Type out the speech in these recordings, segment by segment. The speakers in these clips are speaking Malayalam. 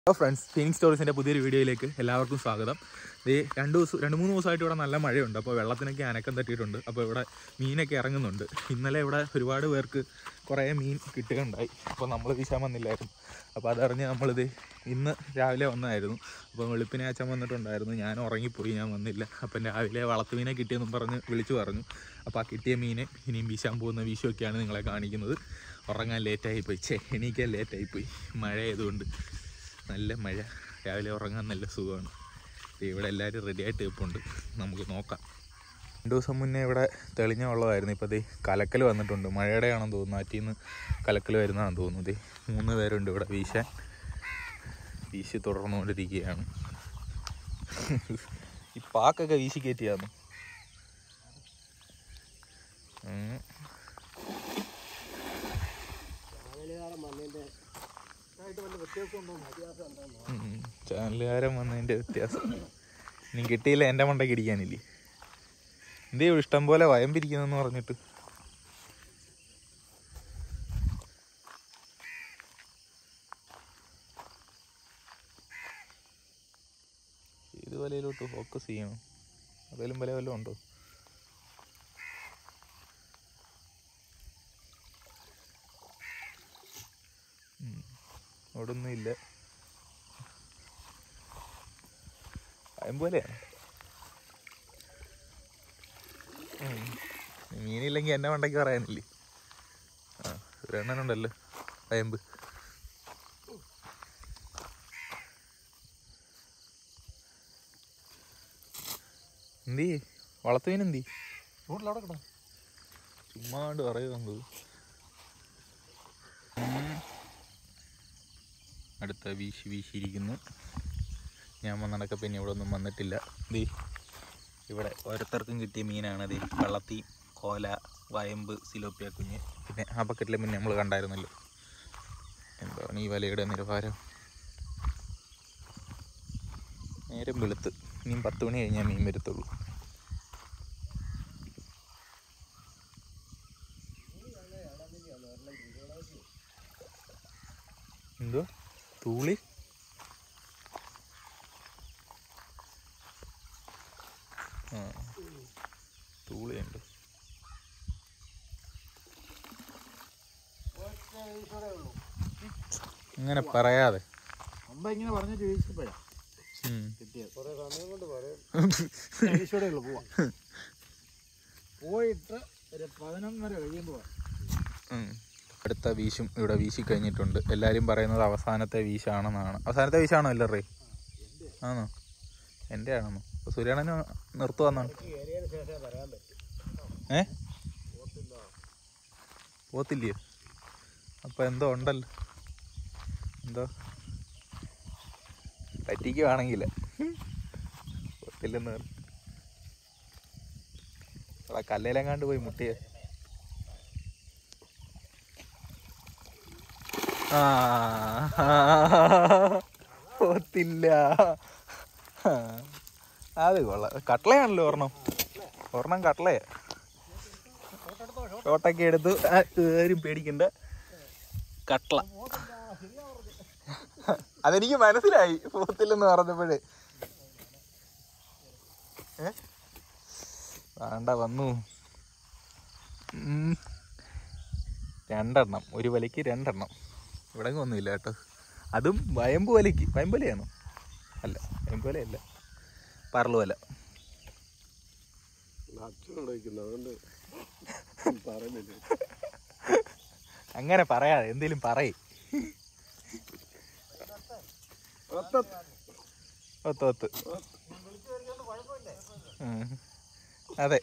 ഹലോ ഫ്രണ്ട്സ് ഫീനിങ് സ്റ്റോറീസിൻ്റെ പുതിയൊരു വീഡിയോയിലേക്ക് എല്ലാവർക്കും സ്വാഗതം ഈ രണ്ട് ദിവസം രണ്ട് മൂന്ന് ദിവസമായിട്ട് ഇവിടെ നല്ല മഴയുണ്ട് അപ്പോൾ വെള്ളത്തിനൊക്കെ അനക്കം തട്ടിയിട്ടുണ്ട് അപ്പോൾ ഇവിടെ മീനൊക്കെ ഇറങ്ങുന്നുണ്ട് ഇന്നലെ ഇവിടെ ഒരുപാട് പേർക്ക് കുറേ മീൻ കിട്ടുകയുണ്ടായി അപ്പോൾ നമ്മൾ വീശാൻ വന്നില്ലായിരുന്നു അപ്പോൾ അതറിഞ്ഞ് നമ്മളിത് ഇന്ന് രാവിലെ വന്നായിരുന്നു അപ്പോൾ വെളുപ്പിനെ അച്ഛൻ വന്നിട്ടുണ്ടായിരുന്നു ഞാൻ ഉറങ്ങിപ്പോയി ഞാൻ വന്നില്ല അപ്പം രാവിലെ വളർത്തുമീനെ കിട്ടിയെന്നും പറഞ്ഞ് വിളിച്ചു പറഞ്ഞു അപ്പോൾ ആ കിട്ടിയ മീനെ ഇനിയും വീശാൻ പോകുന്ന വീശുമൊക്കെയാണ് നിങ്ങളെ കാണിക്കുന്നത് ഉറങ്ങാൻ ലേറ്റായിപ്പോയി ചേ എണീക്കാൻ ലേറ്റായിപ്പോയി മഴ ആയതുകൊണ്ട് നല്ല മഴ രാവിലെ ഉറങ്ങാൻ നല്ല സുഖമാണ് ദേ ഇവിടെ എല്ലാവരും റെഡി ആയിട്ട് ഇരിപ്പുണ്ട് നമുക്ക് നോക്കാം രണ്ട് ദിവസം മുന്നേ ഇവിടെ തെളിഞ്ഞ വെള്ളമായിരുന്നു ഇപ്പോൾ ദേ കലക്കൽ വന്നിട്ടുണ്ട് മഴയുടെ ആണെന്ന് തോന്നുന്നു ആറ്റിൽ നിന്ന് കലക്കൽ വരുന്നതാണെന്ന് തോന്നുന്നു ദേ മൂന്ന് പേരുണ്ട് ഇവിടെ വീശാൻ വീശി തുടർന്നുകൊണ്ടിരിക്കുകയാണ് ഈ പാക്കൊക്കെ വീശി കയറ്റിയാന്ന് ഉം. ഉം. ചാനലുകാരൻ വന്നതിൻ്റെ വ്യത്യാസം ഇനി കിട്ടിയില്ല എൻ്റെ മണ്ടയ്ക്ക് ഇരിക്കാനില്ലേ എന്തേ ഇഷ്ടം പോലെ വയമ്പിരിക്കുന്നെന്ന് പറഞ്ഞിട്ട് ഏത് വലയിലോട്ട് ഫോക്കസ് ചെയ്യണം അതേലും വല വല്ലതും ഉണ്ടോ ഉം. അവിടെ ഒന്നും ഇല്ല വയമ്പ് പോലെയാണ് മീനില്ലെങ്കിൽ എന്നെ മണ്ടയ്ക്ക് പറയാനില്ലേ ആ ഒരെണ്ണനുണ്ടല്ലോ വയമ്പ് എന്തി വളർത്തു മീൻ എന്തി റോഡിലവിടെ കിടാം ചുമ്മാണ്ട് പറയുന്നത് അടുത്ത വീശി വീശിയിരിക്കുന്നു ഞാൻ വന്നടക്ക പിന്നെ ഇവിടെ ഒന്നും വന്നിട്ടില്ല ദേ ഇവിടെ ഓരോരുത്തർക്കും കിട്ടിയ മീനാണ് ദേ വള്ളത്തി കോല വയമ്പ് സിലോപ്പിയ കുഞ്ഞ് പിന്നെ ആ ബക്കറ്റിലെ മുന്നേ നമ്മൾ കണ്ടായിരുന്നല്ലോ എന്താണ് ഈ വലയുടെ നിലവാരം നേരം വെളുത്ത് ഇനിയും പത്ത് മണി കഴിഞ്ഞാൽ മീൻ വരത്തുള്ളൂ എന്തോ തൂളി ആ തൂളിയുണ്ട് അങ്ങനെ പറയാതെ അമ്പ ഇങ്ങനെ പറഞ്ഞിട്ട് ചോദിച്ചപ്പോഴാ ഉം. കിട്ടിയത് കുറെ സമയം കൊണ്ട് പറയാം ഈശോടെ ഉള്ളു പോവാം പോയിട്ട് ഒരു പതിനൊന്നര കഴിയുമ്പോൾ ഉം. അടുത്ത വീശും ഇവിടെ വീശി കഴിഞ്ഞിട്ടുണ്ട് എല്ലാവരും പറയുന്നത് അവസാനത്തെ വീശാണെന്നാണ് അവസാനത്തെ വീശാണോ എല്ലാവരുടെയും ആണോ എൻ്റെ ആണെന്നോ അപ്പോൾ സൂര്യാണന് നിർത്തുവന്നാണ് കയറിയതിന് ശേഷം പറയാൻ പറ്റും ഏ പോത്തില്ലയോ അപ്പോൾ എന്തോ ഉണ്ടല്ലോ എന്തോ പറ്റിക്കുവാണെങ്കിൽ പോത്തില്ലെന്ന് പറഞ്ഞു അവിടെ കല്ലേലെങ്ങാണ്ട് പോയി മുട്ടിയ ആ പോത്തില്ല ആ, അത് കൊള്ളാം കട്ട്ളയാണല്ലോ ഒരെണ്ണം ഒരെണ്ണം കട്ട്ളയാ ഷോട്ടൊക്കെ എടുത്ത് ആരും പേടിക്കണ്ട കട്ട്ള അതെനിക്ക് മനസ്സിലായി പോത്തില്ലെന്ന് പറഞ്ഞപ്പോഴേ ഏ വേണ്ട വന്നു ഉം. രണ്ടെണ്ണം ഒരു വലയ്ക്ക് രണ്ടെണ്ണം ഇവിടെ ഒന്നുമില്ല കേട്ടോ അതും വയമ്പ് വലയ്ക്ക് വയമ്പ് വലയാണോ അല്ല വയമ്പ് വലയല്ല പറളു വല അതുകൊണ്ട് പറയുന്നില്ല അങ്ങനെ പറയാതെ എന്തേലും പറയേ ഒത്ത് ഒത്ത് ഉം. അതെ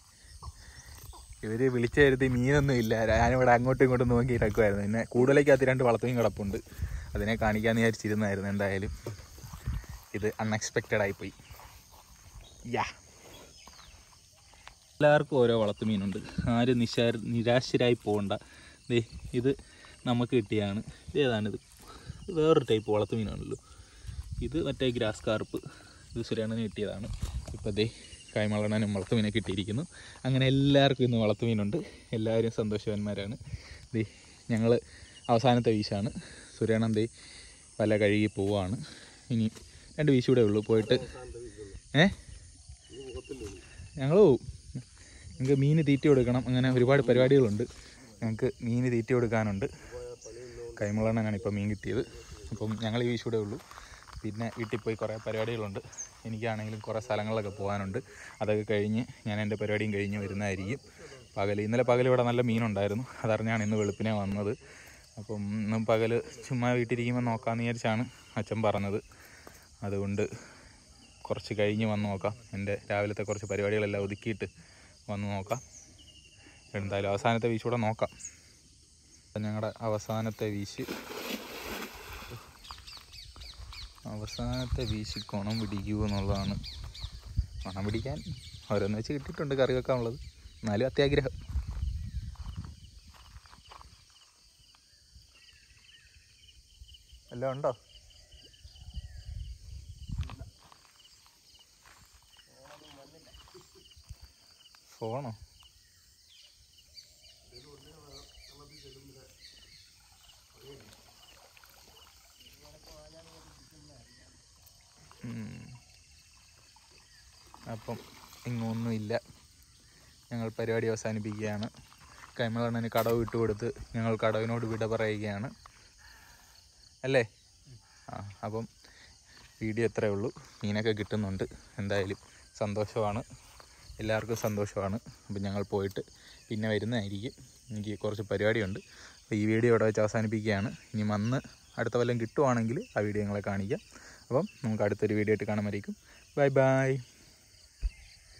ഇവര് വിളിച്ചു കരുതി മീനൊന്നും ഇല്ല ഞാനിവിടെ അങ്ങോട്ടും ഇങ്ങോട്ടും നോക്കി ഇറക്കുമായിരുന്നു പിന്നെ കൂടുതലേക്കകത്ത് രണ്ട് വളർത്തുമീൻ കിടപ്പുണ്ട് അതിനെ കാണിക്കാന്ന് വിചാരിച്ചിരുന്നായിരുന്നു എന്തായാലും ഇത് അൺഎക്സ്പെക്റ്റഡ് ആയിപ്പോയി യാ എല്ലാവർക്കും ഓരോ വളർത്തുമീനുണ്ട് ആരും നിശാര നിരാശരായി പോകണ്ട ദേ ഇത് നമുക്ക് കിട്ടിയാണ് ഇത് ഏതാണിത് ഇത് വേറൊരു ടൈപ്പ് വളർത്തുമീനാണല്ലോ ഇത് മറ്റേ ഗ്രാസ് കാർപ്പ് ഇത് സുരേണന് കിട്ടിയതാണ് ഇപ്പോൾ ദേ കായ്മളണനും വളർത്തുമീനെ കിട്ടിയിരിക്കുന്നു അങ്ങനെ എല്ലാവർക്കും ഇന്ന് വളർത്തുമീനുണ്ട് എല്ലാവരും സന്തോഷവാന്മാരാണ് ദേ ഞങ്ങൾ അവസാനത്തെ വീശാണ് സുരേണൻ ദേ വല കഴുകി പോവാണ് ഇനി രണ്ട് വീശൂടെ ഉള്ളൂ പോയിട്ട് ഏ ഞങ്ങൾ പോവും ഞങ്ങൾക്ക് മീൻ തീറ്റ കൊടുക്കണം അങ്ങനെ ഒരുപാട് പരിപാടികളുണ്ട് ഞങ്ങൾക്ക് മീൻ തീറ്റ കൊടുക്കാനുണ്ട് കൈമുള്ളണ്ണനാണ് ഇപ്പോൾ മീൻ കിട്ടിയത് അപ്പം ഞങ്ങൾ ഈ വീശൂടെ ഉള്ളൂ പിന്നെ വീട്ടിൽ പോയി കുറേ പരിപാടികളുണ്ട് എനിക്കാണെങ്കിലും കുറേ സ്ഥലങ്ങളിലൊക്കെ പോകാനുണ്ട് അതൊക്കെ കഴിഞ്ഞ് ഞാൻ എൻ്റെ പരിപാടിയും കഴിഞ്ഞ് വരുന്നതായിരിക്കും പകൽ ഇന്നലെ പകൽ ഇവിടെ നല്ല മീനുണ്ടായിരുന്നു അതറിഞ്ഞാണ് ഇന്ന് വെളുപ്പിനെ വന്നത് അപ്പം ഇന്നും പകൽ ചുമ്മാ വീട്ടിലിരിക്കുമ്പോൾ നോക്കാമെന്ന് വിചാരിച്ചാണ് അച്ഛൻ പറഞ്ഞത് അതുകൊണ്ട് കുറച്ച് കഴിഞ്ഞ് വന്ന് നോക്കാം എൻ്റെ രാവിലത്തെ കുറച്ച് പരിപാടികളെല്ലാം ഒതുക്കിയിട്ട് വന്ന് നോക്കാം എന്തായാലും അവസാനത്തെ വീശ് കൂടെ നോക്കാം അപ്പം ഞങ്ങളുടെ അവസാനത്തെ വീശ് അവസാനത്തെ വീശി കുണം പിടിക്കൂ എന്നുള്ളതാണ് കുണം പിടിക്കാൻ ഓരോന്ന് വെച്ച് കിട്ടിയിട്ടുണ്ട് കറി വെക്കാനുള്ളത് എന്നാലും അത്യാഗ്രഹം എല്ലാം ഉണ്ടോ ഫോണോ ഉം. അപ്പം ഇങ്ങൊന്നുമില്ല ഞങ്ങൾ പരിപാടി അവസാനിപ്പിക്കുകയാണ് കൈമളണ്ണന് കടവ് വിട്ടുകൊടുത്ത് ഞങ്ങൾ കടവിനോട് വിട പറയുകയാണ് അല്ലേ ആ അപ്പം വീഡിയോ ഇത്രയേ ഉള്ളൂ മീനൊക്കെ കിട്ടുന്നുണ്ട് എന്തായാലും സന്തോഷമാണ് എല്ലാവർക്കും സന്തോഷമാണ് അപ്പം ഞങ്ങൾ പോയിട്ട് പിന്നെ വരുന്നതായിരിക്കും എനിക്ക് കുറച്ച് പരിപാടിയുണ്ട് അപ്പോൾ ഈ വീഡിയോ ഇവിടെ വെച്ച് അവസാനിപ്പിക്കുകയാണ് ഇനി വന്ന് അടുത്ത വല്ലതും കിട്ടുവാണെങ്കിൽ ആ വീഡിയോ ഞങ്ങളെ കാണിക്കാം അപ്പം നമുക്ക് അടുത്തൊരു വീഡിയോ ആയിട്ട് കാണുമായിരിക്കും ബൈ ബൈ